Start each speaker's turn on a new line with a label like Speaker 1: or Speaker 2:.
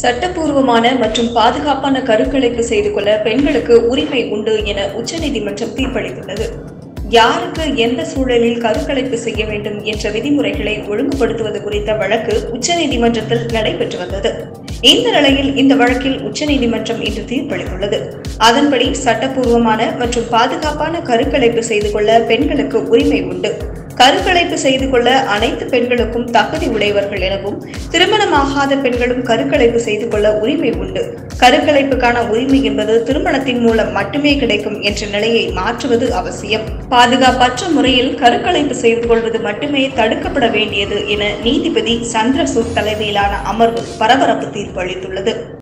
Speaker 1: சட்டப்பூர்வமான மற்றும் பாதுகாப்பான கருக்கலைப்பு செய்து கொள்ள பெண்களுக்கு உரிமை உண்டு என உச்சநீதிமன்றம் தீர்ப்பளித்துள்ளது யாருக்கு எந்த சூழலில் கருக்கலைப்பு செய்ய வேண்டும் என்ற விதிமுறைகளை ஒழுங்குபடுத்துவது குறித்த வழக்கு உச்சநீதிமன்றத்தில் நடைபெற்று வந்தது இந்த நிலையில் இந்த வழக்கில் உச்சநீதிமன்றம் இன்று தீர்ப்பளித்துள்ளது அதன்படி சட்டப்பூர்வமான மற்றும் பாதுகாப்பான கருக்கலைப்பு செய்து கொள்ள பெண்களுக்கு உரிமை உண்டு கருக்கலைப்பு செய்து கொள்ள அனைத்து பெண்களுக்கும் தகுதி உடையவர்கள் எனவும் திருமணமாகாத பெண்களும் கருக்கலைப்பு செய்து கொள்ள உரிமை உண்டு கருக்கலைப்புக்கான உரிமை என்பது திருமணத்தின் மூலம் மட்டுமே கிடைக்கும் என்ற நிலையை மாற்றுவது அவசியம் பாதுகாப்பற்ற முறையில் கருக்கலைப்பு செய்து கொள்வது மட்டுமே தடுக்கப்பட வேண்டியது என நீதிபதி சந்திரசூட் தலைமையிலான அமர்வு பரபரப்பு தீர்ப்பு அளித்துள்ளது